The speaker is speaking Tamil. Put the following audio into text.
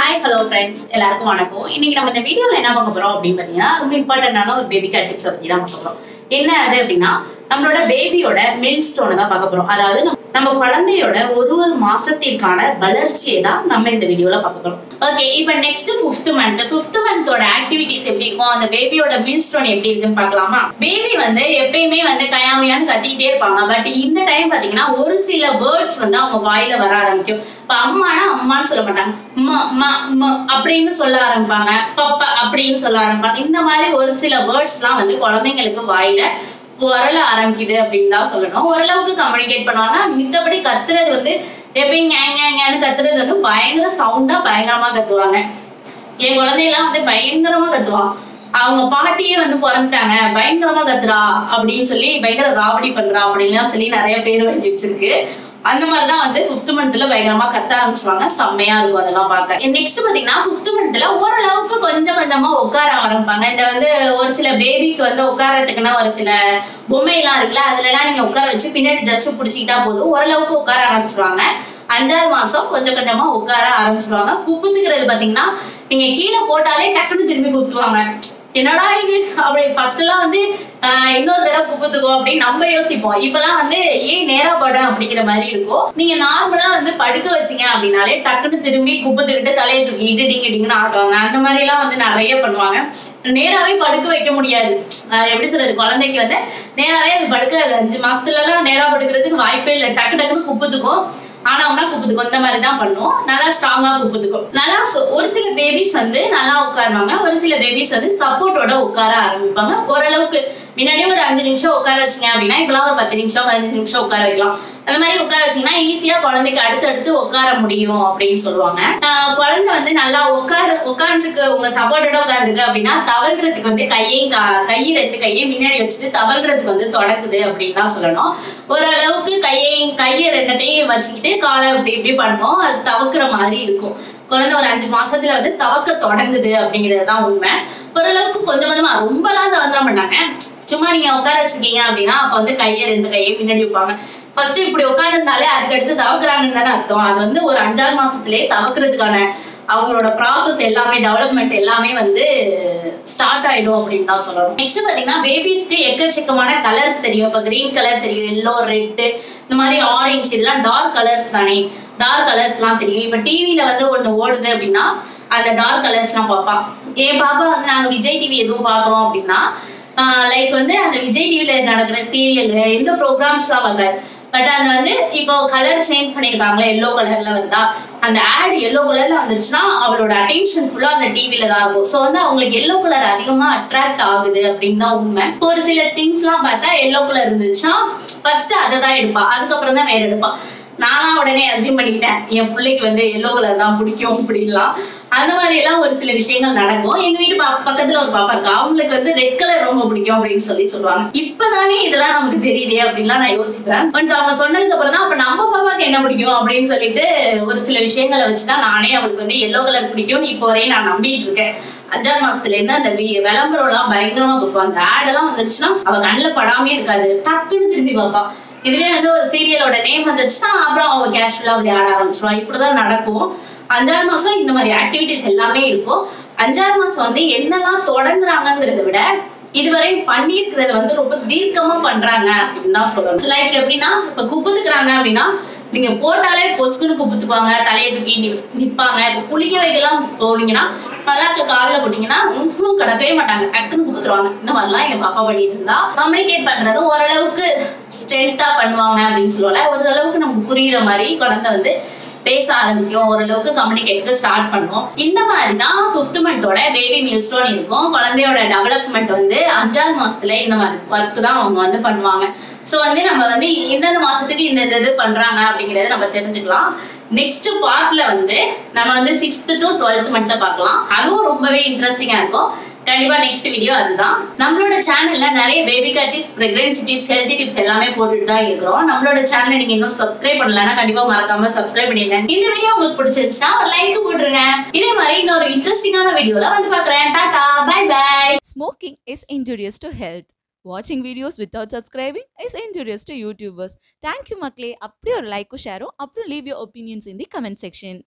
ஹாய் ஹலோ ஃப்ரெண்ட்ஸ் எல்லாருக்கும் வணக்கம் இன்னைக்கு நம்ம இந்த வீடியோல என்ன பார்க்க போறோம் அப்படின்னு பாத்தீங்கன்னா ரொம்ப இம்பார்ட்டன்டான ஒரு பேபி கேர் டிப்ஸ் பத்தி தான் பார்க்க போறோம் என்ன அது அப்படின்னா நம்மளோட பேபியோட மில் ஸ்டோனை தான் பார்க்க போறோம் அதாவது நம்ம- நம்ம குழந்தையோட ஒரு ஒரு மாசத்திற்கான வளர்ச்சியை தான் நம்ம இந்த வீடியோல பார்க்க போறோம் ஓகே இப்போ நெக்ஸ்ட் ஃபிஃப்த் மந்த் ஃபிஃப்த் மந்தோட ஆக்டிவிட்டிஸ் எப்படி இருக்கும் அந்த பேபியோட மில் ஸ்டோன் எப்படி இருக்குன்னு பார்க்கலாமா பேபி வந்து எப்பயுமே வந்து கயாமையான்னு கத்திக்கிட்டே இருப்பாங்க பட் இந்த டைம் பாத்தீங்கன்னா ஒரு சில வேர்ட்ஸ் வந்து அவங்க வாயில வர ஆரம்பிக்கும் இப்ப அம்மானா அம்மான்னு சொல்ல மாட்டாங்க ம ம ம அப்படின்னு சொல்ல ஆரம்பிப்பாங்க பப்பா அப்படின்னு சொல்ல ஆரம்பிப்பாங்க இந்த மாதிரி ஒரு சில வேர்ட்ஸ்லாம் வந்து குழந்தைங்களுக்கு வாயில வரல ஆரம்பிக்குது அப்படின்னு தான் சொல்லணும் ஓரளவுக்கு கம்யூனிகேட் பண்ணுவாங்க மித்தபடி கத்துறது வந்து எப்பயும் ஞான்னு கத்துறது வந்து பயங்கர சவுண்டா பயங்கரமா கத்துவாங்க என் குழந்தையெல்லாம் வந்து பயங்கரமா கத்துவான் அவங்க பாட்டியே வந்து பிறந்துட்டாங்க பயங்கரமா கத்துறா அப்படின்னு சொல்லி பயங்கர ராவடி பண்றா அப்படின்லாம் சொல்லி நிறைய பேர் வாங்கி வச்சிருக்கு அந்த மாதிரிதான் வந்து ஃபிஃப்த் மந்த்ல பயங்கரமா கத்த ஆரம்பிச்சுவாங்க செம்மையா இருக்கும் அதெல்லாம் பார்க்க நெக்ஸ்ட் பாத்தீங்கன்னா ஃபிஃப்த் மந்த்ல ஓரளவுக்கு கொஞ்சம் கொஞ்சமா உட்கார ஆரம்பிப்பாங்க இந்த வந்து ஒரு சில பேபிக்கு வந்து உட்காரத்துக்குன்னா ஒரு சில பொம்மையெல்லாம் இருக்குல்ல அதுல எல்லாம் நீங்க உட்கார வச்சு பின்னாடி ஜஸ்ட் பிடிச்சிக்கிட்டா போதும் ஓரளவுக்கு உட்கார ஆரம்பிச்சிருவாங்க அஞ்சாறு மாசம் கொஞ்சம் கொஞ்சமா உட்கார ஆரம்பிச்சிருவாங்க குப்புத்துக்கிறது பாத்தீங்கன்னா நீங்க கீழே போட்டாலே டக்குன்னு திரும்பி குத்துவாங்க என்னடா இது அப்படி ஃபர்ஸ்ட் எல்லாம் வந்து ஆஹ் இன்னொரு தடவை குப்புத்துக்கோ அப்படின்னு நம்ம யோசிப்போம் இப்பெல்லாம் வந்து ஏன் நேரா படம் அப்படிங்கிற மாதிரி இருக்கும் நீங்க நார்மலா வந்து படுக்க வச்சீங்க அப்படின்னாலே டக்குன்னு திரும்பி குப்பத்துக்கிட்டு தலையை தூக்கிட்டு டிங்க டிங்கன்னு ஆட்டுவாங்க அந்த மாதிரி எல்லாம் வந்து நிறைய பண்ணுவாங்க நேராவே படுக்க வைக்க முடியாது ஆஹ் எப்படி சொல்றது குழந்தைக்கு வந்து நேராவே அது படுக்காது அஞ்சு மாசத்துல எல்லாம் நேரா படுக்கிறதுக்கு வாய்ப்பே இல்லை டக்கு டக்குன்னு குப்புத்துக்கும் ஆனவனா குப்புத்துக்கும் இந்த மாதிரி தான் பண்ணுவோம் நல்லா ஸ்ட்ராங்கா குப்புத்துக்கும் நல்லா சொ- ஒரு சில பேபிஸ் வந்து நல்லா உட்காருவாங்க ஒரு சில பேபிஸ் வந்து சப்போர்ட்டோட உட்கார ஆரம்பிப்பாங்க ஓரளவுக்கு முன்னாடி ஒரு அஞ்சு நிமிஷம் உட்கார வச்சீங்க அப்படின்னா இப்பெல்லாம் ஒரு பத்து நிமிஷம் பதினஞ்சு நிமிஷம் உட்கார வைக்கலாம் அந்த மாதிரி உட்கார வச்சீங்கன்னா ஈஸியா குழந்தைக்கு அடுத்தடுத்து உட்கார முடியும் அப்படின்னு சொல்லுவாங்க ஆஹ் குழந்தை வந்து நல்லா உட்கார உட்கார்ந்துருக்கு உங்க சப்போர்ட்டோட உட்கார்ந்துருக்கு அப்படின்னா தவழ்றதுக்கு வந்து கையையும் கா- கை ரெண்டு கையையும் முன்னாடி வச்சுட்டு தவழ்றதுக்கு வந்து தொடங்குது அப்படின்னு தான் சொல்லணும் ஓரளவுக்கு கையையும் கையை ரெண்டத்தையும் வச்சுக்கிட்டு காலை இப்படி இப்படி பண்ணோம் அது தவக்குற மாதிரி இருக்கும் குழந்தை ஒரு அஞ்சு மாசத்துல வந்து தவக்க தொடங்குது அப்படிங்கிறது தான் உண்மை ஓரளவுக்கு கொஞ்சம் கொஞ்சமா ரொம்பலாம் தவந்துட மாட்டாங்க சும்மா நீங்க உட்கார வச்சிருக்கீங்க அப்படின்னா அப்ப வந்து கையை ரெண்டு கையை பின்னாடி வைப்பாங்க ஃபர்ஸ்ட் இப்படி உட்கார்ந்திருந்தாலே அதுக்கடுத்து தவக்குறாங்கன்னு தானே அர்த்தம் அது வந்து ஒரு அஞ்சாறு மாசத்துலயே தவக்குறதுக்கான அவங்களோட ப்ராசஸ் எல்லாமே டெவலப்மெண்ட் எல்லாமே வந்து ஸ்டார்ட் ஆயிடும் அப்படின்னு தான் சொல்லணும் நெக்ஸ்ட் பாத்தீங்கன்னா பேபிஸ்க்கு எக்கச்சக்கமான கலர்ஸ் தெரியும் இப்ப கிரீன் கலர் தெரியும் எல்லோ ரெட் இந்த மாதிரி ஆரஞ்சு இதெல்லாம் டார்க் கலர்ஸ் தானே டார்க் கலர்ஸ்லாம் தெரியும் இப்ப டிவில வந்து ஒண்ணு ஓடுது அப்படின்னா அந்த டார்க் கலர்ஸ்லாம் பார்ப்பான் என் பாப்பா வந்து நாங்க விஜய் டிவி எதுவும் பாக்குறோம் அப்படின்னா லைக் வந்து அந்த விஜய் டிவில நடக்கிற சீரியல் இந்த ப்ரோக்ராம்ஸ்லாம் பார்க்காது பட் அது வந்து இப்போ கலர் சேஞ்ச் பண்ணிருக்காங்களே எல்லோ கலர்ல வருதா அந்த ஆட் எல்லோ கலர்ல வந்துருச்சுன்னா அவளோட அட்டென்ஷன் ஃபுல்லா அந்த டிவில தான் இருக்கும் ஸோ வந்து அவங்களுக்கு எல்லோ கலர் அதிகமா அட்ராக்ட் ஆகுது அப்படின்னு தான் உண்மை ஒரு சில திங்ஸ் எல்லாம் பார்த்தா எல்லோ கலர் இருந்துச்சுன்னா ஃபர்ஸ்ட் அதை தான் எடுப்பா அதுக்கப்புறம் தான் வேற எடுப்பா நானா உடனே அசியூம் பண்ணிக்கிட்டேன் என் பிள்ளைக்கு வந்து எல்லோ கலர் தான் பிடிக்கும் அப்படின்லாம் அந்த மாதிரி எல்லாம் ஒரு சில விஷயங்கள் நடக்கும் எங்க வீட்டு பா- பக்கத்துல ஒரு பாப்பா இருக்கா அவங்களுக்கு வந்து ரெட் கலர் ரொம்ப பிடிக்கும் அப்படின்னு சொல்லி சொல்லுவாங்க இப்பதானே இதெல்லாம் நமக்கு தெரியுதே அப்படின்லாம் நான் யோசிப்பேன் ஒன்ஸ் அவங்க சொன்னதுக்கு அப்புறம் தான் அப்ப நம்ம பாப்பாக்கு என்ன பிடிக்கும் அப்படின்னு சொல்லிட்டு ஒரு சில விஷயங்களை வச்சுதான் நானே அவளுக்கு வந்து எல்லோ கலர் பிடிக்கும் இப்போ வரையும் நான் நம்பிட்டு இருக்கேன் அஞ்சாறு மாசத்துல இருந்து அந்த வி- விளம்பரம் எல்லாம் பயங்கரமா பார்ப்போம் அந்த ஆட் எல்லாம் வந்துருச்சுன்னா அவ கண்ணுல படாமே இருக்காது டக்குன்னு திரும்பி பார்ப்பா இதுவே வந்து ஒரு சீரியலோட நேம் வந்துருச்சுன்னா அப்புறம் அவ கேஷுவலா விளையாட ஆரம்பிச்சிருவா இப்படிதான் நடக்கும் அஞ்சாறு மாசம் இந்த மாதிரி ஆக்டிவிட்டிஸ் எல்லாமே இருக்கும் அஞ்சாறு மாசம் வந்து என்னெல்லாம் தொடங்குறாங்கங்கிறத விட இதுவரை பண்ணியிருக்கிறத வந்து ரொம்ப தீர்க்கமா பண்றாங்க அப்படின்னு தான் சொல்லணும் லைக் எப்படின்னா இப்ப குப்புத்துக்கிறாங்க அப்படின்னா நீங்க போட்டாலே பொசுக்குன்னு குப்புத்துக்குவாங்க தலையை தூக்கி நி- நிப்பாங்க இப்ப குளிக்க வைக்கலாம் போனீங்கன்னா பல்லாக்கு காலில் போட்டீங்கன்னா இன்னும் கிடக்கவே மாட்டாங்க டக்குன்னு குப்புத்துருவாங்க இந்த மாதிரிலாம் எங்க பாப்பா பண்ணிட்டு இருந்தா கம்யூனிகேட் பண்றது ஓரளவுக்கு ஸ்ட்ரென்த்தா பண்ணுவாங்க அப்படின்னு சொல்லுவாங்க ஓரளவுக்கு நமக்கு புரியுற மாதிரி குழந்தை வந்து பேச ஆரம்பிக்கும் ஓரளவுக்கு கம்யூனிகேட்டுக்கு ஸ்டார்ட் பண்ணும் இந்த மாதிரி தான் ஃபிஃப்த் மந்தோட பேபி மீல் ஸ்டோன் இருக்கும் குழந்தையோட டெவலப்மெண்ட் வந்து அஞ்சாறு மாசத்துல இந்த மாதிரி ஒர்க் தான் அவங்க வந்து பண்ணுவாங்க ஸோ வந்து நம்ம வந்து இந்தந்த மாசத்துக்கு இந்த இந்த இது பண்றாங்க அப்படிங்கறத நம்ம தெரிஞ்சுக்கலாம் நெக்ஸ்ட் பார்ட்ல வந்து நம்ம வந்து சிக்ஸ்த் டு டுவெல்த் மட்டும் பார்க்கலாம் அதுவும் ரொம்பவே இன்ட்ரெஸ்டிங்கா இருக்கும் கண்டிப்பா நெக்ஸ்ட் வீடியோ அதுதான் நம்மளோட சேனல்ல நிறைய baby care tips pregnancy tips healthy tips எல்லாமே போட்டுட்டு தான் இருக்கிறோம் நம்மளோட சேனலை நீங்க இன்னும் சப்ஸ்கிரைப் பண்ணலன்னா கண்டிப்பா மறக்காம சப்ஸ்கிரைப் பண்ணிருங்க இந்த வீடியோ உங்களுக்கு பிடிச்சிருந்துச்சுன்னா ஒரு லைக் போட்டுருங்க இதே மாதிரி இன்னொரு இன்ட்ரெஸ்டிங்கான வீடியோல வந்து பாக்குறேன் tata bye bye Smoking is injurious to health. Watching videos without subscribing is injurious to YouTubers. Thank you, மக்களே அப்படியே ஒரு லைக்கும் ஷேரும் அப்புறம் leave your opinions in the comment section.